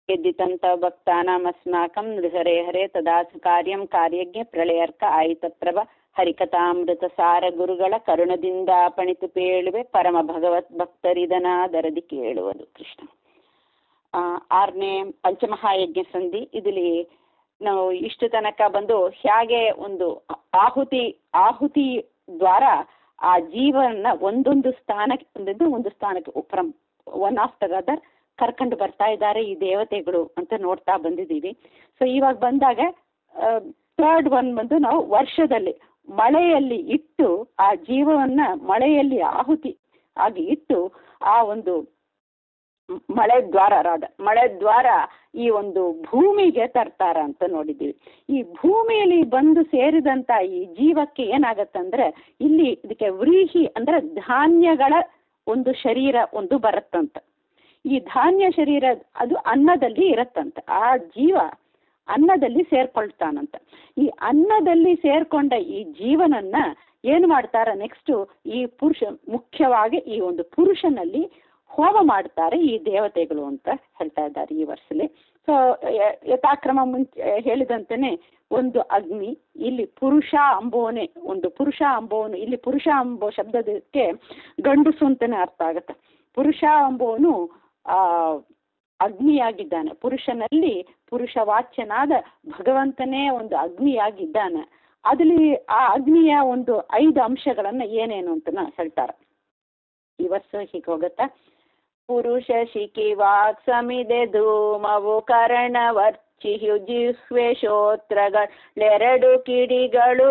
यद्दितन्त भक्तानामस्माकं नृहरे हरे तदा ಕಾರ್ಯಂ ಕಾರ್ಯಜ್ಞ ಪ್ರಳಯರ್ಕ ಆಯಿತಪ್ರಭ ಹರಿಕಥಾಮೃತ ಸಾರ ಗುರುಗಳ ಕರುಣದಿಂದ ಪಣಿತು ಪೇಳುವೆ ಪರಮ ಭಗವತ್ ಭಕ್ತರಿದನಾದರದಿ ಕೇಳುವುದು ಕೃಷ್ಣ ಆರನೇ ಪಂಚಮಹಾಯಜ್ಞ ಸಂಧಿ ಇದರಲ್ಲಿ ನಾವು ಇಷ್ಟು ತನಕ ಬಂದು ಹೇಗೆ ಒಂದು ಆಹುತಿ ಆಹುತಿ ದ್ವಾರ ಆ ಜೀವನ ಒಂದೊಂದು ಸ್ಥಾನಕ್ಕೆ ಬಂದಿದ್ದು ಒಂದು ಸ್ಥಾನಕ್ಕೆ ಫ್ರಮ್ ಒನ್ ಆಫ್ಟರ್ ಅದರ್ ಕರ್ಕೊಂಡು ಬರ್ತಾ ಇದ್ದಾರೆ ಈ ದೇವತೆಗಳು ಅಂತ ನೋಡ್ತಾ ಬಂದಿದ್ದೀವಿ ಸೊ ಇವಾಗ ಬಂದಾಗ ಥರ್ಡ್ ಒನ್ ಬಂದು ನಾವು ವರ್ಷದಲ್ಲಿ ಮಳೆಯಲ್ಲಿ ಇಟ್ಟು ಆ ಜೀವವನ್ನ ಮಳೆಯಲ್ಲಿ ಆಹುತಿ ಆಗಿ ಇಟ್ಟು ಆ ಒಂದು ಮಳೆ ದ್ವಾರ ರಾಧ ಮಳೆ ದ್ವಾರ ಈ ಒಂದು ಭೂಮಿಗೆ ತರ್ತಾರ ಅಂತ ನೋಡಿದ್ದೀವಿ ಈ ಭೂಮಿಯಲ್ಲಿ ಬಂದು ಸೇರಿದಂತ ಈ ಜೀವಕ್ಕೆ ಏನಾಗತ್ತಂದ್ರೆ ಇಲ್ಲಿ ಇದಕ್ಕೆ ವ್ರೀಹಿ ಅಂದ್ರೆ ಧಾನ್ಯಗಳ ಒಂದು ಶರೀರ ಒಂದು ಬರುತ್ತಂತ ಈ ಧಾನ್ಯ ಶರೀರ ಅದು ಅನ್ನದಲ್ಲಿ ಇರತ್ತಂತ ಆ ಜೀವ ಅನ್ನದಲ್ಲಿ ಸೇರ್ಕೊಳ್ತಾನಂತ ಈ ಅನ್ನದಲ್ಲಿ ಸೇರ್ಕೊಂಡ ಈ ಜೀವನನ್ನ ಏನು ಮಾಡ್ತಾರ ನೆಕ್ಸ್ಟು ಈ ಪುರುಷ ಮುಖ್ಯವಾಗಿ ಈ ಒಂದು ಪುರುಷನಲ್ಲಿ ಹೋಮ ಮಾಡ್ತಾರೆ ಈ ದೇವತೆಗಳು ಅಂತ ಹೇಳ್ತಾ ಇದ್ದಾರೆ ಈ ವರ್ಷದಲ್ಲಿ ಸೊ ಯಥಾಕ್ರಮ ಮುಂಚೆ ಹೇಳಿದಂತೆಯೇ ಒಂದು ಅಗ್ನಿ ಇಲ್ಲಿ ಪುರುಷ ಅಂಬೋನೆ ಒಂದು ಪುರುಷ ಅಂಬೋನು ಇಲ್ಲಿ ಪುರುಷ ಅಂಬೋ ಶಬ್ದಕ್ಕೆ ಗಂಡುಸು ಅಂತಾನೆ ಅರ್ಥ ಆಗುತ್ತೆ ಪುರುಷ ಅಂಬೋನು ಆ ಅಗ್ನಿಯಾಗಿದ್ದಾನೆ ಪುರುಷನಲ್ಲಿ ಪುರುಷ ವಾಚ್ಯನಾದ ಭಗವಂತನೇ ಒಂದು ಅಗ್ನಿಯಾಗಿದ್ದಾನೆ ಅದ್ರಲ್ಲಿ ಆ ಅಗ್ನಿಯ ಒಂದು ಐದು ಅಂಶಗಳನ್ನ ಏನೇನು ಅಂತ ಹೇಳ್ತಾರೆ ಈ ವರ್ಷ ಹೀಗೆ ಹೋಗುತ್ತಾ ಪುರುಷ ಶಿಖಿ ವಾಕ್ ಸಮಿದೆ ಧೂಮವು ಕರ್ಣವರ್ಚಿಯು ಜಿಹ್ವೆ ಶ್ರೋತ್ರಗಳೆರಡು ಕಿಡಿಗಳು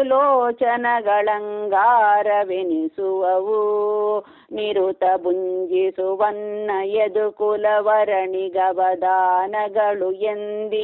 ಲೋಚನಗಳಂಗಾರವೆನಿಸುವವು ನಿರುತ ಭುಂಜಿಸುವನ್ನ ಎದು ಕುಲವರಣಿಗವದಾನಗಳು ಎಂದಿ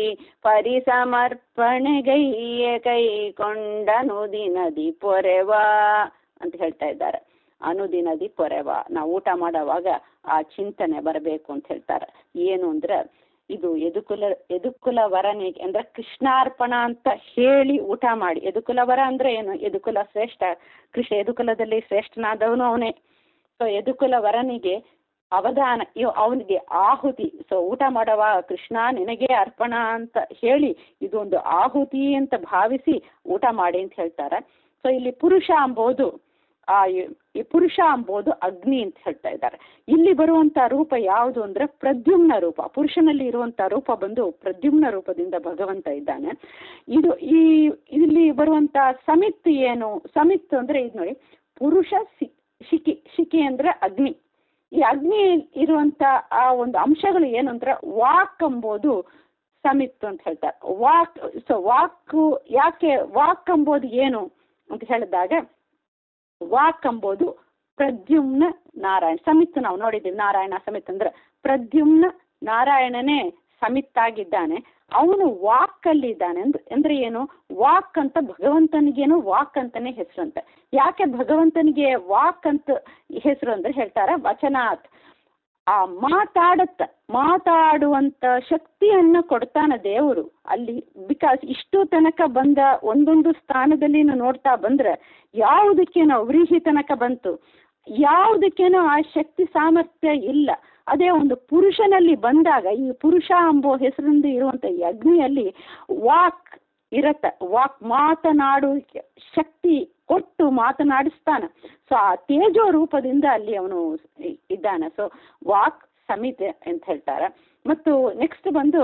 ಪರಿಸಮರ್ಪಣೆಗೈಯೆ ಕೈಕೊಂಡನು ದಿನದಿ ಪೊರೆವಾ ಅಂತ ಹೇಳ್ತಾ ಇದ್ದಾರೆ ಅನುದಿನದಿ ಪೊರೆವ ನಾವು ಊಟ ಮಾಡೋವಾಗ ಆ ಚಿಂತನೆ ಬರಬೇಕು ಅಂತ ಹೇಳ್ತಾರೆ ಏನು ಅಂದ್ರೆ ಇದು ಯದುಕುಲ ಯದುಕುಲ ವರನಿಗೆ ಅಂದ್ರೆ ಕೃಷ್ಣಾರ್ಪಣ ಅಂತ ಹೇಳಿ ಊಟ ಮಾಡಿ ಯದುಕುಲ ವರ ಅಂದ್ರೆ ಏನು ಯದುಕುಲ ಶ್ರೇಷ್ಠ ಕೃಷ್ಣ ಯದುಕುಲದಲ್ಲಿ ಶ್ರೇಷ್ಠನಾದವನು ಅವನೇ ಸೊ ಯದುಕುಲ ವರನಿಗೆ ಅವಧಾನ ಇವ್ ಅವನಿಗೆ ಆಹುತಿ ಸೊ ಊಟ ಮಾಡವ ಕೃಷ್ಣ ನಿನಗೆ ಅರ್ಪಣ ಅಂತ ಹೇಳಿ ಇದೊಂದು ಆಹುತಿ ಅಂತ ಭಾವಿಸಿ ಊಟ ಮಾಡಿ ಅಂತ ಹೇಳ್ತಾರೆ ಸೊ ಇಲ್ಲಿ ಪುರುಷ ಅಂಬೋದು ಆ ಈ ಪುರುಷ ಅಂಬೋದು ಅಗ್ನಿ ಅಂತ ಹೇಳ್ತಾ ಇದ್ದಾರೆ ಇಲ್ಲಿ ಬರುವಂತ ರೂಪ ಯಾವುದು ಅಂದ್ರೆ ಪ್ರದ್ಯುಮ್ನ ರೂಪ ಪುರುಷನಲ್ಲಿ ಇರುವಂತ ರೂಪ ಬಂದು ಪ್ರದ್ಯುಮ್ನ ರೂಪದಿಂದ ಭಗವಂತ ಇದ್ದಾನೆ ಇದು ಈ ಇಲ್ಲಿ ಬರುವಂತ ಸಮಿತ್ ಏನು ಸಮಿತ್ ಅಂದ್ರೆ ಇದು ನೋಡಿ ಪುರುಷ ಶಿಖಿ ಶಿಖಿ ಅಂದ್ರೆ ಅಗ್ನಿ ಈ ಅಗ್ನಿ ಇರುವಂತ ಆ ಒಂದು ಅಂಶಗಳು ಏನು ಅಂದ್ರೆ ವಾಕ್ ಎಂಬುದು ಸಮಿತ್ ಅಂತ ಹೇಳ್ತಾರೆ ವಾಕ್ ಸೊ ವಾಕ್ ಯಾಕೆ ವಾಕ್ ಎಂಬುದು ಏನು ಅಂತ ಹೇಳಿದಾಗ ವಾಕ್ ಎಂಬುದು ಪ್ರದ್ಯುಮ್ನ ನಾರಾಯಣ ಸಮಿತ್ ನಾವು ನೋಡಿದ್ದೀವಿ ನಾರಾಯಣ ಸಮಿತ್ ಅಂದ್ರೆ ಪ್ರದ್ಯುಮ್ನ ನಾರಾಯಣನೇ ಸಮಿತ್ತಾಗಿದ್ದಾನೆ ಅವನು ವಾಕ್ ಅಲ್ಲಿ ಇದ್ದಾನೆ ಅಂದ್ರೆ ಅಂದ್ರೆ ಏನು ವಾಕ್ ಅಂತ ಭಗವಂತನಿಗೇನು ವಾಕ್ ಅಂತಾನೆ ಹೆಸರಂತೆ ಯಾಕೆ ಭಗವಂತನಿಗೆ ವಾಕ್ ಅಂತ ಹೆಸರು ಅಂದ್ರೆ ಹೇಳ್ತಾರೆ ವಚನಾತ್ ಆ ಮಾತಾಡತ್ತ ಮಾತಾಡುವಂತ ಶಕ್ತಿಯನ್ನ ಕೊಡ್ತಾನ ದೇವರು ಅಲ್ಲಿ ಬಿಕಾಸ್ ಇಷ್ಟು ತನಕ ಬಂದ ಒಂದೊಂದು ಸ್ಥಾನದಲ್ಲಿ ನೋಡ್ತಾ ಬಂದ್ರೆ ಯಾವುದಕ್ಕೇನೋ ವ್ರೀಹಿ ತನಕ ಬಂತು ಯಾವುದಕ್ಕೇನೋ ಆ ಶಕ್ತಿ ಸಾಮರ್ಥ್ಯ ಇಲ್ಲ ಅದೇ ಒಂದು ಪುರುಷನಲ್ಲಿ ಬಂದಾಗ ಈ ಪುರುಷ ಎಂಬೋ ಹೆಸರಿಂದ ಇರುವಂತ ಈ ಅಗ್ನಿಯಲ್ಲಿ ವಾಕ್ ಇರತ್ತ ವಾಕ್ ಮಾತನಾಡು ಶಕ್ತಿ ಕೊಟ್ಟು ಮಾತನಾಡಿಸ್ತಾನೆ ಸೊ ಆ ತೇಜೋ ರೂಪದಿಂದ ಅಲ್ಲಿ ಅವನು ಇದ್ದಾನೆ ಸೊ ವಾಕ್ ಸಮಿತೆ ಅಂತ ಹೇಳ್ತಾರೆ ಮತ್ತು ನೆಕ್ಸ್ಟ್ ಬಂದು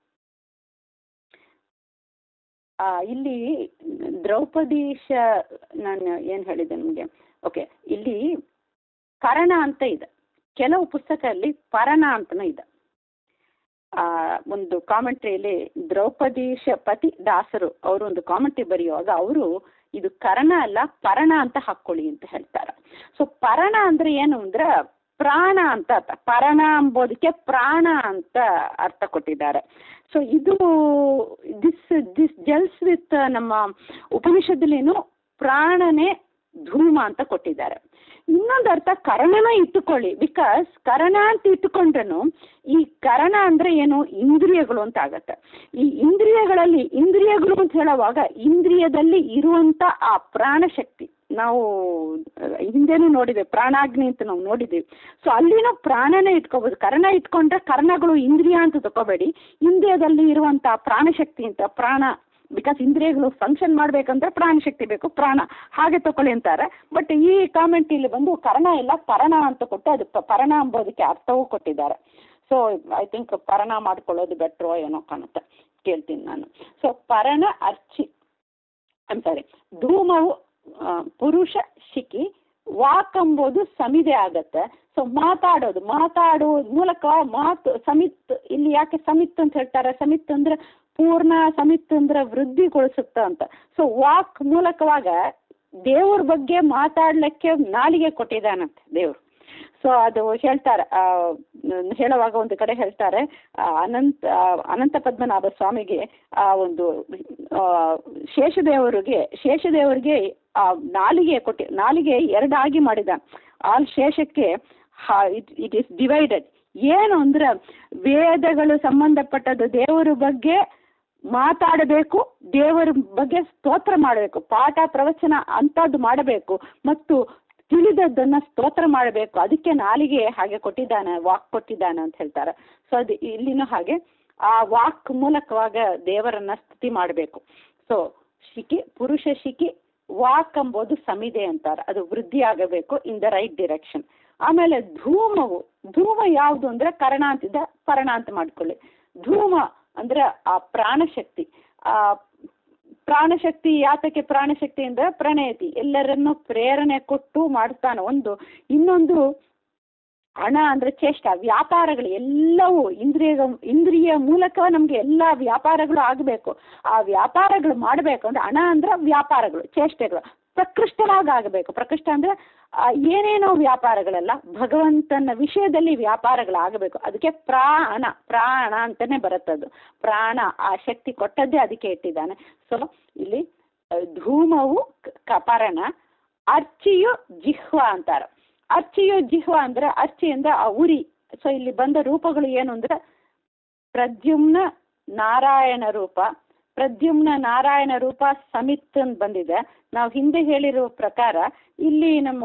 ಇಲ್ಲಿ ದ್ರೌಪದೀಶ ನಾನು ಏನು ಹೇಳಿದೆ ನಿಮಗೆ ಓಕೆ ಇಲ್ಲಿ ಕರಣ ಅಂತ ಇದೆ ಕೆಲವು ಪುಸ್ತಕದಲ್ಲಿ ಪರಣ ಅಂತನೂ ಇದೆ ಆ ಒಂದು ಕಾಮೆಂಟ್ರಿಯಲ್ಲಿ ದ್ರೌಪದೀಶ ಪತಿ ದಾಸರು ಅವರು ಒಂದು ಕಾಮೆಂಟ್ರಿ ಬರೆಯುವಾಗ ಅವರು ಇದು ಕರಣ ಅಲ್ಲ ಪರಣ ಅಂತ ಹಾಕೊಳ್ಳಿ ಅಂತ ಹೇಳ್ತಾರೆ ಸೊ ಪರಣ ಅಂದ್ರೆ ಏನು ಅಂದ್ರೆ ಪ್ರಾಣ ಅಂತ ಅರ್ಥ ಪರಣ ಎಂಬುದಕ್ಕೆ ಪ್ರಾಣ ಅಂತ ಅರ್ಥ ಕೊಟ್ಟಿದ್ದಾರೆ ಸೊ ಇದು ದಿಸ್ ದಿಸ್ ಜಲ್ಸ್ ವಿತ್ ನಮ್ಮ ಉಪನಿಷತ್ತಲ್ಲೇನು ಪ್ರಾಣನೇ ಧೂಮ ಅಂತ ಕೊಟ್ಟಿದ್ದಾರೆ ಇನ್ನೊಂದು ಅರ್ಥ ಕರಣನ ಇಟ್ಟುಕೊಳ್ಳಿ ಬಿಕಾಸ್ ಕರಣ ಅಂತ ಇಟ್ಟುಕೊಂಡ್ರು ಈ ಕರಣ ಅಂದ್ರೆ ಏನು ಇಂದ್ರಿಯಗಳು ಅಂತ ಆಗತ್ತೆ ಈ ಇಂದ್ರಿಯಗಳಲ್ಲಿ ಇಂದ್ರಿಯಗಳು ಅಂತ ಹೇಳುವಾಗ ಇಂದ್ರಿಯದಲ್ಲಿ ಇರುವಂತ ಆ ಪ್ರಾಣಶಕ್ತಿ ನಾವು ಹಿಂದೆನೂ ನೋಡಿದ್ದೇವೆ ಪ್ರಾಣಾಗ್ನಿ ಅಂತ ನಾವು ನೋಡಿದ್ದೀವಿ ಸೊ ಅಲ್ಲಿನೂ ಪ್ರಾಣನೇ ಇಟ್ಕೋಬಹುದು ಕರ್ಣ ಇಟ್ಕೊಂಡ್ರೆ ಕರ್ಣಗಳು ಇಂದ್ರಿಯ ಅಂತ ತಗೋಬೇಡಿ ಇಂದ್ರಿಯದಲ್ಲಿ ಇರುವಂತ ಪ್ರಾಣಶಕ್ತಿ ಅಂತ ಪ್ರಾಣ ಬಿಕಾಸ್ ಇಂದ್ರಿಯಗಳು ಫಂಕ್ಷನ್ ಮಾಡ್ಬೇಕಂದ್ರೆ ಪ್ರಾಣಶಕ್ತಿ ಬೇಕು ಪ್ರಾಣ ಹಾಗೆ ತಗೊಳ್ಳಿ ಅಂತಾರೆ ಬಟ್ ಈ ಕಾಮೆಂಟ್ ಇಲ್ಲಿ ಬಂದು ಕರ್ಣ ಇಲ್ಲ ಪರಣ ಅಂತ ಕೊಟ್ಟು ಅದು ಪರಣ ಎಂಬುದಕ್ಕೆ ಅರ್ಥವೂ ಕೊಟ್ಟಿದ್ದಾರೆ ಸೊ ಐ ಥಿಂಕ್ ಪರಣ ಮಾಡ್ಕೊಳ್ಳೋದು ಬೆಟ್ರೋ ಏನೋ ಕಾಣುತ್ತೆ ಕೇಳ್ತೀನಿ ನಾನು ಸೊ ಪರಣ ಅರ್ಚಿ ಐಮ್ ಸಾರಿ ಧೂಮವು ಪುರುಷ ಶಿಖಿ ವಾಕ್ ಎಂಬುದು ಸಮಿದೆ ಆಗತ್ತೆ ಸೊ ಮಾತಾಡೋದು ಮಾತಾಡೋದ್ ಮೂಲಕ ಮಾತು ಸಮಿತ್ ಇಲ್ಲಿ ಯಾಕೆ ಸಮಿತ್ ಅಂತ ಹೇಳ್ತಾರೆ ಸಮಿತ್ ಅಂದ್ರೆ ಪೂರ್ಣ ಸಮಿತ್ ಅಂದ್ರೆ ವೃದ್ಧಿಗೊಳಿಸುತ್ತ ಅಂತ ಸೊ ವಾಕ್ ಮೂಲಕವಾಗ ದೇವ್ರ ಬಗ್ಗೆ ಮಾತಾಡ್ಲಿಕ್ಕೆ ನಾಲಿಗೆ ಕೊಟ್ಟಿದ್ದಾನಂತೆ ದೇವ್ರು ಸೊ ಅದು ಹೇಳ್ತಾರೆ ಹೇಳುವಾಗ ಒಂದು ಕಡೆ ಹೇಳ್ತಾರೆ ಅನಂತ ಅನಂತ ಪದ್ಮನಾಭ ಸ್ವಾಮಿಗೆ ಆ ಒಂದು ಶೇಷದೇವರಿಗೆ ಶೇಷದೇವರಿಗೆ ಆ ನಾಲಿಗೆ ಕೊಟ್ಟಿ ನಾಲಿಗೆ ಎರಡಾಗಿ ಮಾಡಿದ ಆ ಶೇಷಕ್ಕೆ ಇಟ್ ಇಟ್ ಈಸ್ ಡಿವೈಡೆಡ್ ಏನು ಅಂದ್ರೆ ವೇದಗಳು ಸಂಬಂಧಪಟ್ಟದ್ದು ದೇವರ ಬಗ್ಗೆ ಮಾತಾಡಬೇಕು ದೇವರ ಬಗ್ಗೆ ಸ್ತೋತ್ರ ಮಾಡಬೇಕು ಪಾಠ ಪ್ರವಚನ ಅಂಥದ್ದು ಮಾಡಬೇಕು ಮತ್ತು ತಿಳಿದದ್ದನ್ನ ಸ್ತೋತ್ರ ಮಾಡಬೇಕು ಅದಕ್ಕೆ ನಾಲಿಗೆ ಹಾಗೆ ಕೊಟ್ಟಿದ್ದಾನೆ ವಾಕ್ ಕೊಟ್ಟಿದ್ದಾನೆ ಅಂತ ಹೇಳ್ತಾರೆ ಸೊ ಅದು ಇಲ್ಲಿನೂ ಹಾಗೆ ಆ ವಾಕ್ ಮೂಲಕವಾಗ ದೇವರನ್ನ ಸ್ತುತಿ ಮಾಡಬೇಕು ಸೊ ಶಿಖಿ ಪುರುಷ ಶಿಖಿ ವಾಕ್ ಎಂಬುದು ಸಮಿದೆ ಅಂತಾರೆ ಅದು ವೃದ್ಧಿ ಆಗಬೇಕು ಇನ್ ದ ರೈಟ್ ಡಿರೆಕ್ಷನ್ ಆಮೇಲೆ ಧೂಮವು ಧೂಮ ಯಾವುದು ಅಂದ್ರೆ ಕರ್ಣ ಅಂತಿದ್ದ ಪರ್ಣ ಅಂತ ಮಾಡ್ಕೊಳ್ಳಿ ಧೂಮ ಅಂದ್ರೆ ಆ ಪ್ರಾಣಶಕ್ತಿ ಆ ಪ್ರಾಣಶಕ್ತಿ ಯಾತಕ್ಕೆ ಪ್ರಾಣಶಕ್ತಿ ಅಂದ್ರೆ ಪ್ರಣಯತಿ ಎಲ್ಲರನ್ನು ಪ್ರೇರಣೆ ಕೊಟ್ಟು ಮಾಡ್ತಾನೆ ಒಂದು ಇನ್ನೊಂದು ಹಣ ಅಂದ್ರೆ ಚೇಷ್ಟ ವ್ಯಾಪಾರಗಳು ಎಲ್ಲವೂ ಇಂದ್ರಿಯ ಇಂದ್ರಿಯ ಮೂಲಕ ನಮ್ಗೆ ಎಲ್ಲ ವ್ಯಾಪಾರಗಳು ಆಗಬೇಕು ಆ ವ್ಯಾಪಾರಗಳು ಮಾಡಬೇಕು ಅಂದ್ರೆ ಹಣ ಅಂದ್ರೆ ವ್ಯಾಪಾರಗಳು ಚೇಷ್ಟೆಗಳು ಪ್ರಕೃಷ್ಟವಾಗಿ ಆಗಬೇಕು ಪ್ರಕೃಷ್ಟ ಅಂದ್ರೆ ಏನೇನೋ ವ್ಯಾಪಾರಗಳೆಲ್ಲ ಭಗವಂತನ ವಿಷಯದಲ್ಲಿ ವ್ಯಾಪಾರಗಳಾಗಬೇಕು ಅದಕ್ಕೆ ಪ್ರಾಣ ಪ್ರಾಣ ಅಂತಾನೆ ಬರುತ್ತದು ಪ್ರಾಣ ಆ ಶಕ್ತಿ ಕೊಟ್ಟದ್ದೇ ಅದಕ್ಕೆ ಇಟ್ಟಿದ್ದಾನೆ ಸೊ ಇಲ್ಲಿ ಧೂಮವು ಕಪರಣ ಅರ್ಚಿಯು ಜಿಹ್ವ ಅಂತಾರೆ ಅರ್ಚಿಯು ಜಿಹ್ವ ಅಂದ್ರೆ ಅರ್ಚಿ ಅಂದ್ರೆ ಆ ಉರಿ ಸೊ ಇಲ್ಲಿ ಬಂದ ರೂಪಗಳು ಏನು ಅಂದ್ರೆ ಪ್ರದ್ಯುಮ್ನ ನಾರಾಯಣ ರೂಪ ಪ್ರದ್ಯುಮ್ನ ನಾರಾಯಣ ರೂಪ ಸಮಿತ್ ಅಂತ ಬಂದಿದೆ ನಾವು ಹಿಂದೆ ಹೇಳಿರೋ ಪ್ರಕಾರ ಇಲ್ಲಿ ನಮ್ಮ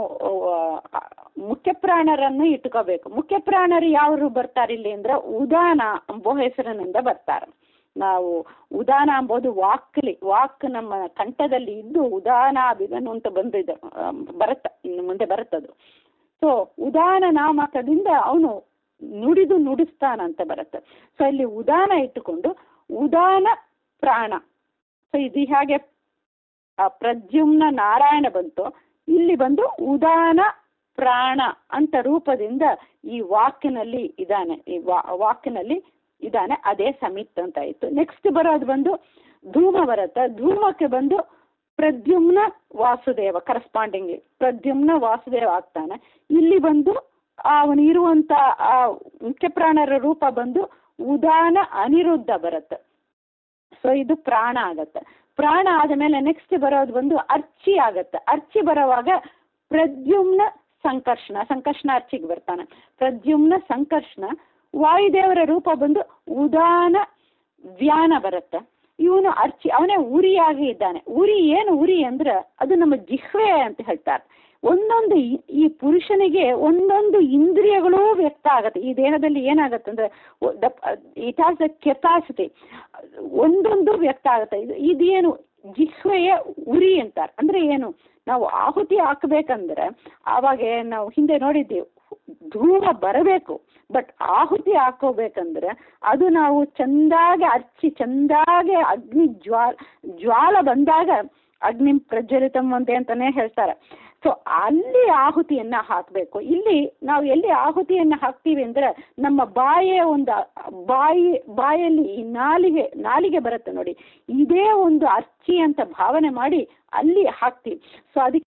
ಮುಖ್ಯ ಪ್ರಾಣರನ್ನು ಇಟ್ಕೋಬೇಕು ಮುಖ್ಯ ಪ್ರಾಣರು ಯಾರು ಬರ್ತಾರೆ ಇಲ್ಲಿ ಅಂದ್ರೆ ಉದಾನ ಎಂಬೋ ಹೆಸರಿನಿಂದ ಬರ್ತಾರೆ ನಾವು ಉದಾನ ಎಂಬುದು ವಾಕ್ಲಿ ವಾಕ್ ನಮ್ಮ ಕಂಠದಲ್ಲಿ ಇದ್ದು ಉದಾನ ಬಿಗನು ಅಂತ ಬಂದಿದೆ ಬರುತ್ತೆ ಇನ್ನು ಮುಂದೆ ಬರುತ್ತದು ಸೊ ಉದಾನ ನಾಮಕದಿಂದ ಅವನು ನುಡಿದು ನುಡಿಸ್ತಾನಂತ ಬರುತ್ತೆ ಸೊ ಇಲ್ಲಿ ಉದಾನ ಇಟ್ಟುಕೊಂಡು ಉದಾನ ಪ್ರಾಣ ಸೊ ಇದು ಹಾಗೆ ಪ್ರದ್ಯುಮ್ನ ನಾರಾಯಣ ಬಂತು ಇಲ್ಲಿ ಬಂದು ಉದಾನ ಪ್ರಾಣ ಅಂತ ರೂಪದಿಂದ ಈ ವಾಕಿನಲ್ಲಿ ಇದ್ದಾನೆ ಈ ವಾಕಿನಲ್ಲಿ ಇದ್ದಾನೆ ಅದೇ ಸಮಿತ್ ಅಂತ ಆಯ್ತು ನೆಕ್ಸ್ಟ್ ಬರೋದು ಬಂದು ಧೂಮ ಬರುತ್ತೆ ಧೂಮಕ್ಕೆ ಬಂದು ಪ್ರದ್ಯುಮ್ನ ವಾಸುದೇವ ಕರೆಸ್ಪಾಂಡಿಂಗ್ಲಿ ಪ್ರದ್ಯುಮ್ನ ವಾಸುದೇವ ಆಗ್ತಾನೆ ಇಲ್ಲಿ ಬಂದು ಅವನು ಇರುವಂತ ಆ ಮುಖ್ಯ ಪ್ರಾಣರ ರೂಪ ಬಂದು ಉದಾನ ಅನಿರುದ್ಧ ಬರುತ್ತೆ ಸೊ ಇದು ಪ್ರಾಣ ಆಗತ್ತೆ ಪ್ರಾಣ ಆದ ಮೇಲೆ ನೆಕ್ಸ್ಟ್ ಬರೋದು ಬಂದು ಅರ್ಚಿ ಆಗತ್ತೆ ಅರ್ಚಿ ಬರೋವಾಗ ಪ್ರದ್ಯುಮ್ನ ಸಂಕರ್ಷಣ ಸಂಕರ್ಷಣ ಅರ್ಚಿಗೆ ಬರ್ತಾನೆ ಪ್ರದ್ಯುಮ್ನ ಸಂಕರ್ಷಣ ವಾಯುದೇವರ ರೂಪ ಬಂದು ಉದಾನ ವ್ಯಾನ ಬರುತ್ತೆ ಇವನು ಅರ್ಚಿ ಅವನೇ ಉರಿಯಾಗಿ ಇದ್ದಾನೆ ಉರಿ ಏನು ಉರಿ ಅಂದ್ರೆ ಅದು ನಮ್ಮ ಜಿಹ್ವೆ ಅಂತ ಹೇಳ್ತಾರೆ ಒಂದೊಂದು ಈ ಪುರುಷನಿಗೆ ಒಂದೊಂದು ಇಂದ್ರಿಯಗಳೂ ವ್ಯಕ್ತ ಆಗತ್ತೆ ಈ ದೇಹದಲ್ಲಿ ಏನಾಗತ್ತೆ ಅಂದ್ರೆ ಇಟ್ ಹಾಸ್ ದ ಕೆಪಾಸಿಟಿ ಒಂದೊಂದು ವ್ಯಕ್ತ ಆಗುತ್ತೆ ಇದು ಇದೇನು ಜಿಹ್ವೆಯ ಉರಿ ಅಂತಾರೆ ಅಂದ್ರೆ ಏನು ನಾವು ಆಹುತಿ ಹಾಕಬೇಕಂದ್ರೆ ಆವಾಗ ನಾವು ಹಿಂದೆ ನೋಡಿದ್ದೀವಿ ಧೂಮ ಬರಬೇಕು ಬಟ್ ಆಹುತಿ ಹಾಕೋಬೇಕಂದ್ರೆ ಅದು ನಾವು ಚಂದಾಗೆ ಹಚ್ಚಿ ಚಂದಾಗೆ ಅಗ್ನಿ ಜ್ವಾಲ ಜ್ವಾಲ ಬಂದಾಗ ಅಗ್ನಿ ಪ್ರಜ್ವಲಿತಂ ಒಂದೇ ಅಂತಾನೆ ಹೇಳ್ತಾರೆ ಸೊ ಅಲ್ಲಿ ಆಹುತಿಯನ್ನ ಹಾಕಬೇಕು ಇಲ್ಲಿ ನಾವು ಎಲ್ಲಿ ಆಹುತಿಯನ್ನ ಹಾಕ್ತೀವಿ ಅಂದ್ರೆ ನಮ್ಮ ಬಾಯಿಯ ಒಂದು ಬಾಯಿ ಬಾಯಲ್ಲಿ ಈ ನಾಲಿಗೆ ನಾಲಿಗೆ ಬರುತ್ತೆ ನೋಡಿ ಇದೇ ಒಂದು ಅರ್ಚಿ ಅಂತ ಭಾವನೆ ಮಾಡಿ ಅಲ್ಲಿ ಹಾಕ್ತೀವಿ ಸೊ ಅದಕ್ಕೆ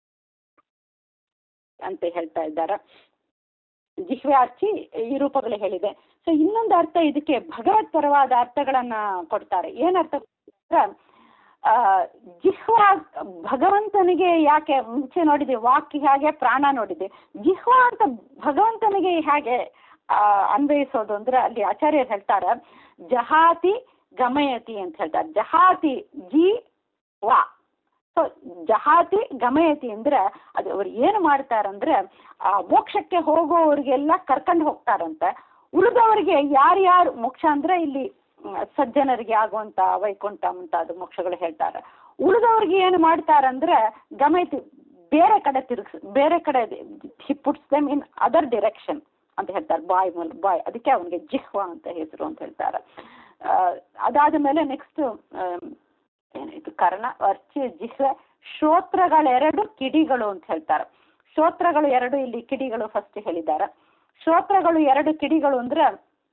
ಅಂತ ಹೇಳ್ತಾ ಇದ್ದಾರೆ ಜಿಹ್ವೆ ಅರ್ಚಿ ಈ ರೂಪಗಳು ಹೇಳಿದೆ ಸೊ ಇನ್ನೊಂದು ಅರ್ಥ ಇದಕ್ಕೆ ಭಗವತ್ ಪರವಾದ ಅರ್ಥಗಳನ್ನ ಕೊಡ್ತಾರೆ ಏನರ್ಥ ಆ, ಜಿಹ್ವ ಭಗವಂತನಿಗೆ ಯಾಕೆ ಮುಂಚೆ ನೋಡಿದ್ವಿ ವಾಕ್ ಹೇಗೆ ಪ್ರಾಣ ನೋಡಿದ್ವಿ ಜಿಹ್ವ ಅಂತ ಭಗವಂತನಿಗೆ ಹೇಗೆ ಆ, ಅನ್ವಯಿಸೋದು ಅಂದ್ರೆ ಅಲ್ಲಿ ಆಚಾರ್ಯರು ಹೇಳ್ತಾರೆ ಜಹಾತಿ ಗಮಯತಿ ಅಂತ ಹೇಳ್ತಾರೆ ಜಹಾತಿ ಜಿ ವಾ ಸೊ ಜಹಾತಿ ಗಮಯತಿ ಅಂದ್ರೆ ಅದು ಅವ್ರು ಏನು ಮಾಡ್ತಾರಂದ್ರೆ ಆ ಮೋಕ್ಷಕ್ಕೆ ಹೋಗೋವ್ರಿಗೆಲ್ಲ ಕರ್ಕೊಂಡು ಹೋಗ್ತಾರಂತೆ ಉಳಿದವರಿಗೆ ಯಾರ್ಯಾರು ಮೋಕ್ಷ ಅಂದ್ರೆ ಇಲ್ಲಿ ಮ್, ಸಜ್ಜನರಿಗೆ ಆಗುವಂತ ವೈಕುಂಠ ಮುಂತಾದ ಮೋಕ್ಷಗಳು ಹೇಳ್ತಾರೆ ಉಳಿದವ್ರಿಗೆ ಏನು ಮಾಡ್ತಾರಂದ್ರೆ ಗಮಯತಿ ಬೇರೆ ಕಡೆ ತಿರುಗಿಸ್ ಬೇರೆ ಕಡೆ he puts them in other direction ಅಂತ ಹೇಳ್ತಾರೆ ಬಾಯ್ ಮೂಲ ಬಾಯ್ ಅದಕ್ಕೆ ಅವನಿಗೆ ಜಿಹ್ವ ಅಂತ ಹೆಸರು ಅಂತ ಹೇಳ್ತಾರೆ ಆ, ಅದಾದ ಮೇಲೆ ನೆಕ್ಸ್ಟ್ ಏನಾಯ್ತು ಕರ್ಣ ಅರ್ಚಿ ಜಿಹ್ವೆ ಶ್ರೋತ್ರಗಳೆರಡು ಕಿಡಿಗಳು ಅಂತ ಹೇಳ್ತಾರೆ ಶ್ರೋತ್ರಗಳು ಎರಡು ಇಲ್ಲಿ ಕಿಡಿಗಳು ಫಸ್ಟ್ ಹೇಳಿದ್ದಾರೆ ಶ್ರೋತ್ರಗಳು ಎರಡು ಕಿಡಿಗಳು ಅಂದ್ರೆ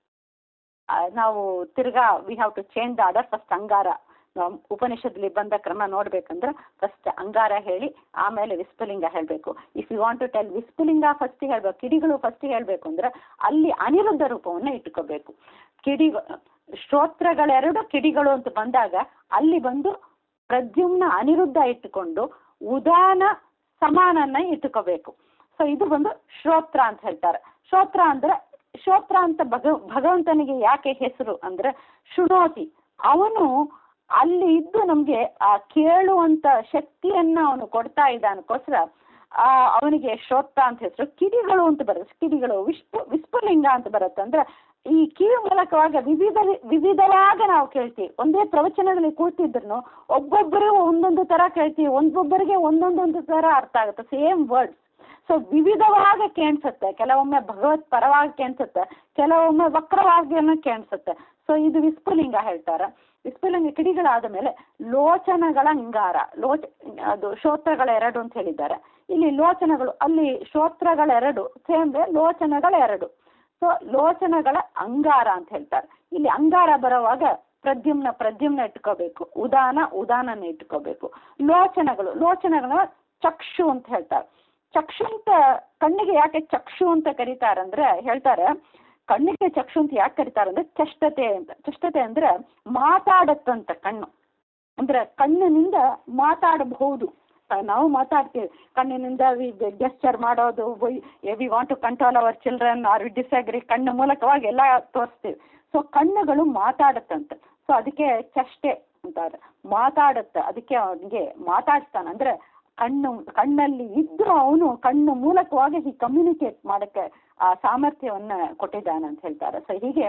ಆ, ನಾವು ತಿರ್ಗಾ we have to change the order first ಅಂಗಾರ ನಾವು ಉಪನಿಷತ್ಲಿ ಬಂದ ಕ್ರಮ ನೋಡ್ಬೇಕಂದ್ರೆ ಫಸ್ಟ್ ಅಂಗಾರ ಹೇಳಿ ಆಮೇಲೆ ವಿಸ್ಫುಲಿಂಗ ಹೇಳಬೇಕು if you want to tell ವಿಸ್ಫುಲಿಂಗ ಫಸ್ಟ್ ಹೇಳ್ಬೇಕು ಕಿಡಿಗಳು ಫಸ್ಟ್ ಹೇಳಬೇಕು ಅಂದ್ರೆ ಅಲ್ಲಿ ಅನಿರುದ್ಧ ರೂಪವನ್ನು ಇಟ್ಕೋಬೇಕು ಕಿಡಿ ಶ್ರೋತ್ರಗಳೆರಡು ಕಿಡಿಗಳು ಅಂತ ಬಂದಾಗ ಅಲ್ಲಿ ಬಂದು ಪ್ರದ್ಯುಮ್ನ ಅನಿರುದ್ಧ ಇಟ್ಟುಕೊಂಡು ಉದಾನ ಸಮಾನನ್ನ ಇಟ್ಟುಕೋಬೇಕು ಸೊ ಇದು ಬಂದು ಶ್ರೋತ್ರ ಅಂತ ಹೇಳ್ತಾರೆ ಶ್ರೋತ್ರ ಅಂದ್ರೆ ಶ್ರೋತ್ರ ಅಂತ ಭಗ ಭಗವಂತನಿಗೆ ಯಾಕೆ ಹೆಸರು ಅಂದ್ರೆ ಶೃಣೋತಿ ಅವನು ಅಲ್ಲಿ ಇದ್ದು ನಮ್ಗೆ ಆ ಕೇಳುವಂತ ಶಕ್ತಿಯನ್ನ ಅವನು ಕೊಡ್ತಾ ಇದ್ದಾನಕ್ಕೋಸ್ಕರ ಆ ಅವನಿಗೆ ಶ್ರೋತ್ರ ಅಂತ ಹೆಸರು ಕಿಡಿಗಳು ಅಂತ ಬರುತ್ತೆ ಕಿಡಿಗಳು ವಿಶ್ವ ವಿಸ್ಫುಲಿಂಗ ಅಂತ ಬರುತ್ತೆ ಅಂದ್ರೆ ಈ ಕಿವಿ ಮೂಲಕವಾಗ ವಿವಿಧ ವಿವಿಧವಾದ ನಾವು ಕೇಳ್ತೀವಿ ಒಂದೇ ಪ್ರವಚನದಲ್ಲಿ ಕೂತಿದ್ರು ಒಬ್ಬೊಬ್ಬರು ಒಂದೊಂದು ತರ ಕೇಳ್ತೀವಿ ಒಂದೊಬ್ಬರಿಗೆ ಒಂದೊಂದೊಂದು ತರ ಅರ್ಥ ಆಗುತ್ತೆ ಸೇಮ್ ವರ್ಡ್ಸ್ ಸೊ ವಿವಿಧವಾಗಿ ಕೇಣಿಸುತ್ತೆ ಕೆಲವೊಮ್ಮೆ ಭಗವತ್ ಪರವಾಗಿ ಕೇಣಿಸುತ್ತೆ ಕೆಲವೊಮ್ಮೆ ವಕ್ರವಾಗಿಯನ್ನು ಕೇಣಿಸುತ್ತೆ ಸೊ ಇದು ವಿಸ್ಫುಲಿಂಗ ಹೇಳ್ತಾರೆ ವಿಸ್ಫುಲಿಂಗ ಕಿಡಿಗಳಾದ ಮೇಲೆ ಲೋಚನಗಳ ಅಂಗಾರ ಲೋಚ ಅದು ಶ್ರೋತ್ರಗಳೆರಡು ಅಂತ ಹೇಳಿದ್ದಾರೆ ಇಲ್ಲಿ ಲೋಚನಗಳು ಅಲ್ಲಿ ಶ್ರೋತ್ರಗಳೆರಡು ಸೇಮ್ ಲೋಚನಗಳೆರಡು ಸೊ ಲೋಚನಗಳ ಅಂಗಾರ ಅಂತ ಹೇಳ್ತಾರೆ ಇಲ್ಲಿ ಅಂಗಾರ ಬರುವಾಗ ಪ್ರದ್ಯುಮ್ನ ಪ್ರದ್ಯುಮ್ನ ಇಟ್ಕೋಬೇಕು ಉದಾನ ಉದಾನನ ಇಟ್ಕೋಬೇಕು ಲೋಚನಗಳು ಲೋಚನಗಳ ಚಕ್ಷು ಅಂತ ಹೇಳ್ತಾರೆ ಚಕ್ಷು ಅಂತ ಕಣ್ಣಿಗೆ ಯಾಕೆ ಚಕ್ಷು ಅಂತ ಕರೀತಾರಂದ್ರೆ ಹೇಳ್ತಾರೆ ಕಣ್ಣಿಗೆ ಚಕ್ಷು ಅಂತ ಯಾಕೆ ಕರೀತಾರಂದ್ರೆ ಚಷ್ಟತೆ ಅಂತ ಚಷ್ಟತೆ ಅಂದ್ರೆ ಮಾತಾಡತ್ತಂತ ಕಣ್ಣು ಅಂದ್ರೆ ಕಣ್ಣಿನಿಂದ ಮಾತಾಡಬಹುದು ಆ, ನಾವು ಮಾತಾಡ್ತೀವಿ ಕಣ್ಣಿನಿಂದ ವಿ ಗೆಸ್ಚರ್ ಮಾಡೋದು we want to control our children or we disagree ಕಣ್ಣು ಮೂಲಕವಾಗಿ ಎಲ್ಲ ತೋರಿಸ್ತೀವಿ ಸೊ ಕಣ್ಣುಗಳು ಮಾತಾಡುತ್ತಂತೆ ಸೊ ಅದಕ್ಕೆ ಚಷ್ಟೆ ಅಂತಾರೆ ಮಾತಾಡುತ್ತೆ ಅದಕ್ಕೆ ಅವನಿಗೆ ಮಾತಾಡ್ತಾನೆ ಅಂದ್ರೆ ಕಣ್ಣು ಕಣ್ಣಲ್ಲಿ ಇದ್ರೂ ಅವನು ಕಣ್ಣು ಮೂಲಕವಾಗಿ ಹಿ ಕಮ್ಯುನಿಕೇಟ್ ಮಾಡಕ್ಕೆ ಆ ಸಾಮರ್ಥ್ಯವನ್ನ ಕೊಟ್ಟಿದ್ದಾನೆ ಅಂತ ಹೇಳ್ತಾರೆ ಸೊ ಹೀಗೆ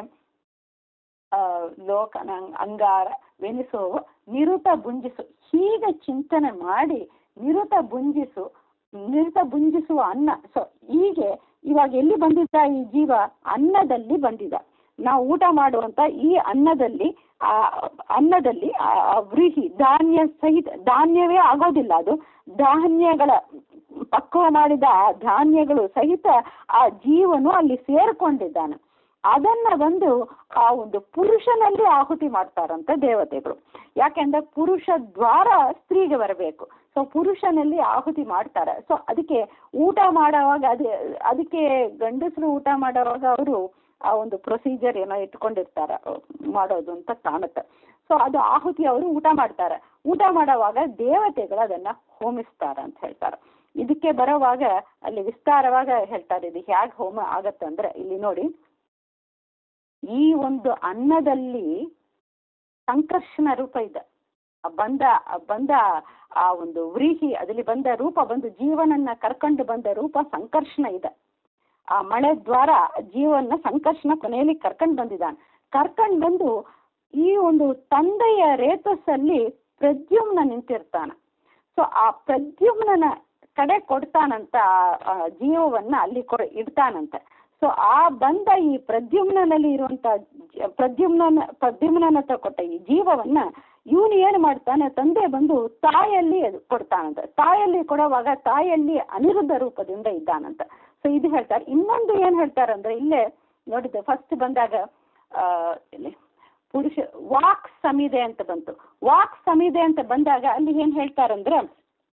ಆ, ಲೋಕನ ಅಂಗಾರ ವೆನಿಸುವ ನಿರುತ ಬುಂಜಿಸು ಹೀಗೆ ಚಿಂತನೆ ಮಾಡಿ ನಿರುತ ಬುಂಜಿಸು ನಿರುತ ಬುಂಜಿಸುವ ಅನ್ನ ಸೊ ಹೀಗೆ ಇವಾಗ ಎಲ್ಲಿ ಬಂದಿದ್ದ ಈ ಜೀವ ಅನ್ನದಲ್ಲಿ ಬಂದಿದ ನಾವು ಊಟ ಮಾಡುವಂತ ಈ ಅನ್ನದಲ್ಲಿ ಆ ಅನ್ನದಲ್ಲಿ ಆ ಆ ವ್ರೀಹಿ ಧಾನ್ಯ ಸಹಿತ ಧಾನ್ಯವೇ ಆಗೋದಿಲ್ಲ ಅದು ಧಾನ್ಯಗಳ ಪಕ್ವ ಮಾಡಿದ ಆ ಧಾನ್ಯಗಳು ಸಹಿತ ಆ ಜೀವನು ಅಲ್ಲಿ ಸೇರ್ಕೊಂಡಿದ್ದಾನೆ ಅದನ್ನ ಬಂದು ಆ ಒಂದು ಪುರುಷನಲ್ಲಿ ಆಹುತಿ ಮಾಡ್ತಾರಂತೆ ದೇವತೆಗಳು ಯಾಕೆಂದ್ರೆ ಪುರುಷ ದ್ವಾರ ಸ್ತ್ರೀಗೆ ಬರಬೇಕು ಸೊ ಪುರುಷನಲ್ಲಿ ಆಹುತಿ ಮಾಡ್ತಾರೆ ಸೊ ಅದಕ್ಕೆ ಊಟ ಮಾಡುವಾಗ ಅದೇ ಅದಕ್ಕೆ ಗಂಡಸರು ಊಟ ಮಾಡುವಾಗ ಅವರು ಆ ಒಂದು ಪ್ರೊಸೀಜರ್ ಏನೋ ಇಟ್ಕೊಂಡಿರ್ತಾರೆ ಮಾಡೋದು ಅಂತ ಕಾಣುತ್ತೆ ಸೊ ಅದು ಆಹುತಿ ಅವರು ಊಟ ಮಾಡ್ತಾರೆ ಊಟ ಮಾಡುವಾಗ ದೇವತೆಗಳು ಅದನ್ನ ಹೋಮಿಸ್ತಾರೆ ಅಂತ ಹೇಳ್ತಾರೆ ಇದಕ್ಕೆ ಬರೋವಾಗ ಅಲ್ಲಿ ವಿಸ್ತಾರವಾಗ ಹೇಳ್ತಾರೆ ಇದು ಹೇಗೆ ಹೋಮ ಆಗತ್ತೆ ಅಂದ್ರೆ ಇಲ್ಲಿ ನೋಡಿ ಈ ಒಂದು ಅನ್ನದಲ್ಲಿ ಸಂಕರ್ಷಣ ರೂಪ ಇದೆ ಆ ಬಂದ ಆ ಬಂದ ಆ ಒಂದು ವ್ರೀಹಿ ಅದಲ್ಲಿ ಬಂದ ರೂಪ ಬಂದು ಜೀವನನ್ನ ಕರ್ಕೊಂಡು ಬಂದ ರೂಪ ಸಂಕರ್ಷಣ ಇದೆ ಆ ಮಳೆ ದ್ವಾರ ಜೀವನ ಸಂಕರ್ಷಣ ಕೊನೆಯಲ್ಲಿ ಕರ್ಕೊಂಡು ಬಂದಿದ್ದಾನೆ ಕರ್ಕೊಂಡು ಬಂದು ಈ ಒಂದು ತಂದೆಯ ರೇತಸ್ಸಲ್ಲಿ ಪ್ರದ್ಯುಮ್ನ ನಿಂತಿರ್ತಾನೆ ಸೊ ಆ ಪ್ರದ್ಯುಮ್ನನ ಕಡೆ ಕೊಡ್ತಾನಂತ ಆ- ಆ ಜೀವವನ್ನ ಅಲ್ಲಿ ಕೊಡ ಇಡ್ತಾನಂತೆ ಸೊ ಆ ಬಂದ ಈ ಪ್ರದ್ಯುಮ್ನಲ್ಲಿ ಇರುವಂತ ಜ- ಪ್ರದ್ಯುಮ್ನ ಪ್ರದ್ಯುಮ್ನನ ಹತ್ರ ಕೊಟ್ಟ ಈ ಜೀವವನ್ನ ಇವನು ಏನು ಮಾಡ್ತಾನೆ ತಂದೆ ಬಂದು ತಾಯಲ್ಲಿ ಅದು ಕೊಡ್ತಾನಂತ ತಾಯಲ್ಲಿ ಕೊಡುವಾಗ ತಾಯಲ್ಲಿ ಅನಿರುದ್ಧ ರೂಪದಿಂದ ಇದ್ದಾನಂತ ಸೊ ಇದು ಹೇಳ್ತಾರೆ ಇನ್ನೊಂದು ಏನ್ ಹೇಳ್ತಾರೆ ಅಂದ್ರೆ ಇಲ್ಲೇ ನೋಡಿದ್ದೆ ಫಸ್ಟ್ ಬಂದಾಗ ಆ ಇಲ್ಲಿ ಪುರುಷ ವಾಕ್ ಸಮಿದೆ ಅಂತ ಬಂತು ವಾಕ್ ಸಮಿದೆ ಅಂತ ಬಂದಾಗ ಅಲ್ಲಿ ಏನ್ ಹೇಳ್ತಾರಂದ್ರೆ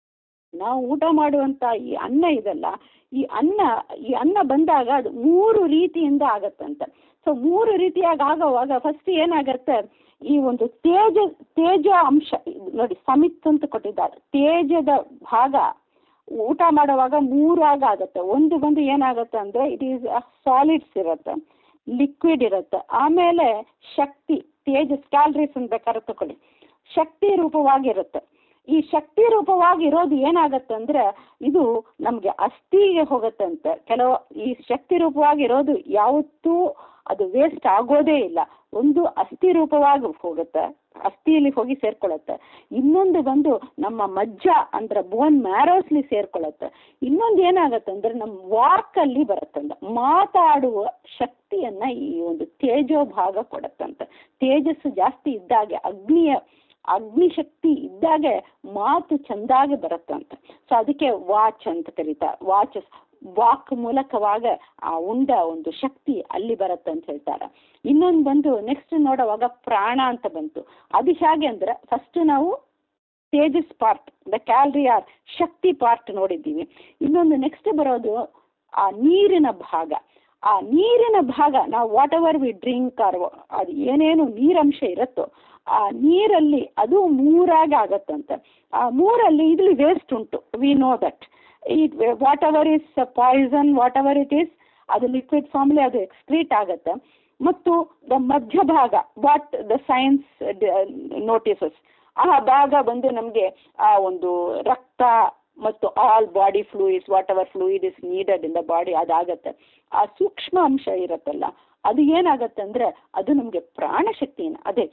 ನಾವು ಊಟ ಮಾಡುವಂತ ಈ ಅನ್ನ ಇದಲ್ಲ ಈ ಅನ್ನ ಈ ಅನ್ನ ಬಂದಾಗ ಅದು ಮೂರು ರೀತಿಯಿಂದ ಆಗತ್ತಂತೆ ಸೊ ಮೂರು ರೀತಿಯಾಗಿ ಆಗೋವಾಗ ಫಸ್ಟ್ ಏನಾಗತ್ತೆ ಈ ಒಂದು ತೇಜ ತೇಜ ಅಂಶ ಇದು ನೋಡಿ ಸಮಿತ್ ಅಂತ ಕೊಟ್ಟಿದ್ದಾರೆ ತೇಜದ ಭಾಗ ಊಟ ಮಾಡುವಾಗ ಮೂರಾಗ ಆಗತ್ತೆ ಒಂದು ಬಂದು ಏನಾಗತ್ತೆ ಅಂದ್ರೆ ಇಟ್ ಈಸ್ ಸಾಲಿಡ್ಸ್ ಇರುತ್ತೆ ಲಿಕ್ವಿಡ್ ಇರುತ್ತೆ ಆಮೇಲೆ ಶಕ್ತಿ ತೇಜಸ್ ಕ್ಯಾಲರೀಸ್ ಅಂತ ಬೇಕಾದ್ರೆ ತಗೊಳ್ಳಿ ಶಕ್ತಿ ರೂಪವಾಗಿರುತ್ತೆ ಈ ಶಕ್ತಿ ರೂಪವಾಗಿರೋದು ಏನಾಗತ್ತೆ ಅಂದ್ರೆ ಇದು ನಮಗೆ ಅಸ್ಥಿಗೆ ಹೋಗತ್ತಂತೆ ಕೆಲವು ಈ ಶಕ್ತಿ ರೂಪವಾಗಿರೋದು ಯಾವತ್ತೂ ಅದು ವೇಸ್ಟ್ ಆಗೋದೇ ಇಲ್ಲ ಒಂದು ಅಸ್ಥಿ ರೂಪವಾಗಿ ಹೋಗುತ್ತೆ ಅಸ್ಥಿಯಲ್ಲಿ ಹೋಗಿ ಸೇರ್ಕೊಳ್ಳುತ್ತೆ ಇನ್ನೊಂದು ಬಂದು ನಮ್ಮ ಮಜ್ಜ ಅಂದ್ರೆ ಬೋನ್ ಮ್ಯಾರೋಸ್ಲಿ ಸೇರ್ಕೊಳ್ಳುತ್ತೆ ಇನ್ನೊಂದು ಏನಾಗತ್ತೆ ಅಂದ್ರೆ ನಮ್ಮ ವಾಕಲ್ಲಿ ಬರುತ್ತಂತ ಮಾತಾಡುವ ಶಕ್ತಿಯನ್ನ ಈ ಒಂದು ತೇಜೋ ಭಾಗ ಕೊಡತ್ತಂತೆ ತೇಜಸ್ಸು ಜಾಸ್ತಿ ಇದ್ದಾಗೆ ಅಗ್ನಿಯ ಅಗ್ನಿ ಶಕ್ತಿ ಇದ್ದಾಗೆ ಮಾತು ಚಂದಾಗಿ ಬರುತ್ತಂತೆ ಸೊ ಅದಕ್ಕೆ ವಾಚ್ ಅಂತ ಕರೀತಾರೆ ವಾಚ್ ವಾಕ್ ಮೂಲಕವಾಗ ಆ ಉಂಡ ಒಂದು ಶಕ್ತಿ ಅಲ್ಲಿ ಬರುತ್ತೆ ಅಂತ ಹೇಳ್ತಾರೆ ಇನ್ನೊಂದು ಬಂದು ನೆಕ್ಸ್ಟ್ ನೋಡುವಾಗ ಪ್ರಾಣ ಅಂತ ಬಂತು ಅದು ಹೇಗೆ ಅಂದ್ರೆ ಫಸ್ಟ್ ನಾವು ತೇಜಸ್ ಪಾರ್ಟ್ ದ ಕ್ಯಾಲ್ರಿ ಆರ್ ಶಕ್ತಿ ಪಾರ್ಟ್ ನೋಡಿದ್ದೀವಿ ಇನ್ನೊಂದು ನೆಕ್ಸ್ಟ್ ಬರೋದು ಆ ನೀರಿನ ಭಾಗ ಆ ನೀರಿನ ಭಾಗ ನಾವು whatever we drink or ಅದು ಏನೇನು ನೀರಂಶ ಇರುತ್ತೋ ಆ ನೀರಲ್ಲಿ ಅದು ಮೂರಾಗಿ ಆಗತ್ತಂತೆ ಆ ಮೂರಲ್ಲಿ ಇಲ್ಲಿ ವೇಸ್ಟ್ ಉಂಟು ವಿ ನೋ ದಟ್ ಈ whatever is poison whatever it is ಅದು ಲಿಕ್ವಿಡ್ ಫಾರ್ಮ್ಲಿ ಅದು ಎಕ್ಸ್ಕ್ರೀಟ್ ಆಗುತ್ತೆ ಮತ್ತು ದ ಮಧ್ಯಭಾಗ ವಾಟ್ ದ ಸೈನ್ಸ್ ನೋಟಿಸಸ್ ಆ ಭಾಗ ಬಂದು ನಮಗೆ ಆ ಒಂದು ರಕ್ತ ಮತ್ತು all body fluids whatever fluid is needed in the body ಅದಾಗತ್ತೆ ಆ ಸೂಕ್ಷ್ಮ ಅಂಶ ಇರುತ್ತಲ್ಲ ಅದು ಏನಾಗತ್ತೆ ಅಂದ್ರೆ ಅದು ನಮಗೆ ಪ್ರಾಣಶಕ್ತಿನ ಅದೇ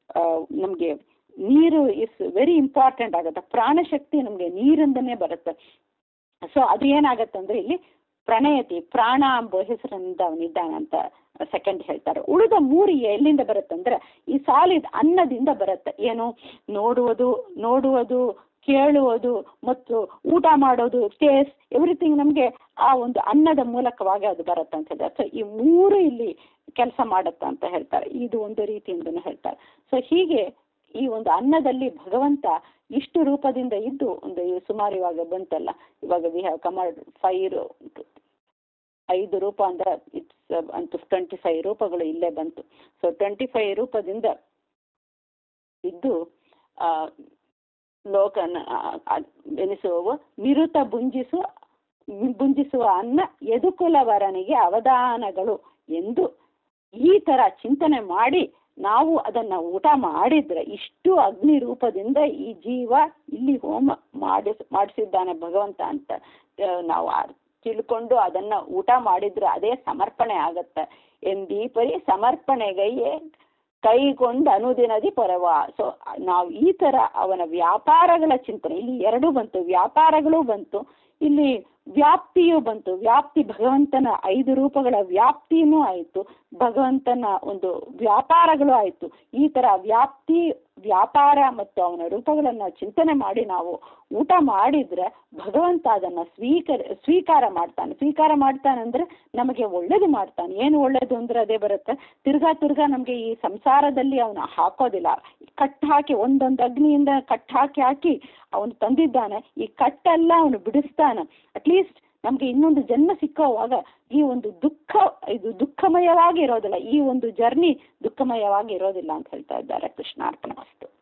ನಮಗೆ ನೀರು ಇಸ್ ವೆರಿ ಇಂಪಾರ್ಟೆಂಟ್ ಆಗುತ್ತೆ ಪ್ರಾಣಶಕ್ತಿ ನಮಗೆ ನೀರಿಂದನೇ ಬರುತ್ತೆ ಸೊ ಅದು ಏನಾಗತ್ತೆ ಅಂದ್ರೆ ಇಲ್ಲಿ ಪ್ರಣಯತಿ ಪ್ರಾಣ ಎಂಬ ಹೆಸರಿಂದ ಅವನಿದ್ದಾನೆ ಅಂತ ಸೆಕೆಂಡ್ ಹೇಳ್ತಾರೆ ಉಳಿದ ಮೂರು ಎಲ್ಲಿಂದ ಬರುತ್ತಂದ್ರೆ ಈ ಸಾಲಿಡ್ ಅನ್ನದಿಂದ ಬರುತ್ತೆ ಏನು ನೋಡುವುದು ನೋಡುವುದು ಕೇಳುವುದು ಮತ್ತು ಊಟ ಮಾಡೋದು ಟೇಸ್ಟ್ ಎವ್ರಿಥಿಂಗ್ ನಮಗೆ ಆ ಒಂದು ಅನ್ನದ ಮೂಲಕವಾಗಿ ಅದು ಬರುತ್ತೆ ಅಂತ ಹೇಳಿದ್ರೆ ಸೊ ಈ ಮೂರು ಇಲ್ಲಿ ಕೆಲಸ ಮಾಡುತ್ತೆ ಅಂತ ಹೇಳ್ತಾರೆ ಇದು ಒಂದು ರೀತಿಯಿಂದನೂ ಹೇಳ್ತಾರೆ ಸೊ ಹೀಗೆ ಈ ಒಂದು ಅನ್ನದಲ್ಲಿ ಭಗವಂತ ಇಷ್ಟು ರೂಪದಿಂದ ಇದ್ದು ಒಂದು ಸುಮಾರು ಇವಾಗ ಬಂತಲ್ಲ ಇವಾಗ ವಿ ಹ್ಯಾವ್ ಕಮರ್ ಫೈವ್ ಐದು ರೂಪ ಅಂದ್ರೆ ಇಟ್ಸ್ ಅಂತೂ ಟ್ವೆಂಟಿ ಫೈವ್ ರೂಪಗಳು ಇಲ್ಲೇ ಬಂತು ಸೊ ಟ್ವೆಂಟಿ ಫೈವ್ ರೂಪದಿಂದ ಇದ್ದು ಲೋಕನ ಎನಿಸುವವು ನಿರುತ ಬುಂಜಿಸುವ ಬುಂಜಿಸುವ ಅನ್ನ ಯದುಕುಲವರನಿಗೆ ಅವಧಾನಗಳು ಎಂದು ಈ ತರ ಚಿಂತನೆ ಮಾಡಿ ನಾವು ಅದನ್ನ ಊಟ ಮಾಡಿದ್ರೆ ಇಷ್ಟು ಅಗ್ನಿ ರೂಪದಿಂದ ಈ ಜೀವ ಇಲ್ಲಿ ಹೋಮ ಮಾಡಿಸ್ ಮಾಡಿಸಿದ್ದಾನೆ ಭಗವಂತ ಅಂತ ನಾವು ತಿಳ್ಕೊಂಡು ಅದನ್ನ ಊಟ ಮಾಡಿದ್ರೆ ಅದೇ ಸಮರ್ಪಣೆ ಆಗತ್ತೆ ಎಂದೀ ಪರಿ ಸಮರ್ಪಣೆಗೈಯೇ ಕೈಗೊಂಡು ಅನುದಿನದಿ ಪೊರವ ಸೊ ನಾವು ಈ ತರ ಅವನ ವ್ಯಾಪಾರಗಳ ಚಿಂತನೆ ಇಲ್ಲಿ ಎರಡು ಬಂತು ವ್ಯಾಪಾರಗಳು ಬಂತು ಇಲ್ಲಿ ವ್ಯಾಪ್ತಿಯೂ ಬಂತು ವ್ಯಾಪ್ತಿ ಭಗವಂತನ ಐದು ರೂಪಗಳ ವ್ಯಾಪ್ತಿನೂ ಆಯಿತು ಭಗವಂತನ ಒಂದು ವ್ಯಾಪಾರಗಳು ಆಯಿತು ಈ ತರ ವ್ಯಾಪ್ತಿ ವ್ಯಾಪಾರ ಮತ್ತು ಅವನ ರೂಪಗಳನ್ನು ಚಿಂತನೆ ಮಾಡಿ ನಾವು ಊಟ ಮಾಡಿದ್ರೆ ಭಗವಂತ ಅದನ್ನ ಸ್ವೀಕರ ಸ್ವೀಕಾರ ಮಾಡ್ತಾನೆ ಸ್ವೀಕಾರ ಮಾಡ್ತಾನೆ ಅಂದ್ರೆ ನಮಗೆ ಒಳ್ಳೇದು ಮಾಡ್ತಾನೆ ಏನು ಒಳ್ಳೇದು ಅಂದ್ರೆ ಅದೇ ಬರುತ್ತೆ ತಿರ್ಗಾ ತಿರ್ಗಾ ನಮಗೆ ಈ ಸಂಸಾರದಲ್ಲಿ ಅವನು ಹಾಕೋದಿಲ್ಲ ಕಟ್ ಹಾಕಿ ಒಂದೊಂದು ಅಗ್ನಿಯಿಂದ ಕಟ್ ಹಾಕಿ ಹಾಕಿ ಅವನು ತಂದಿದ್ದಾನೆ ಈ ಕಟ್ಟೆಲ್ಲ ಅವನು ಬಿಡಿಸ್ತಾನೆ ಅಟ್ಲೀಸ್ಟ್ ನಮಗೆ ಇನ್ನೊಂದು ಜನ್ಮ ಸಿಕ್ಕೋವಾಗ ಈ ಒಂದು ದುಃಖ ಇದು ದುಃಖಮಯವಾಗಿ ಇರೋದಿಲ್ಲ ಈ ಒಂದು ಜರ್ನಿ ದುಃಖಮಯವಾಗಿ ಇರೋದಿಲ್ಲ ಅಂತ ಹೇಳ್ತಾ ಇದ್ದಾರೆ ಕೃಷ್ಣಾರ್ಪಣ ವಸ್ತು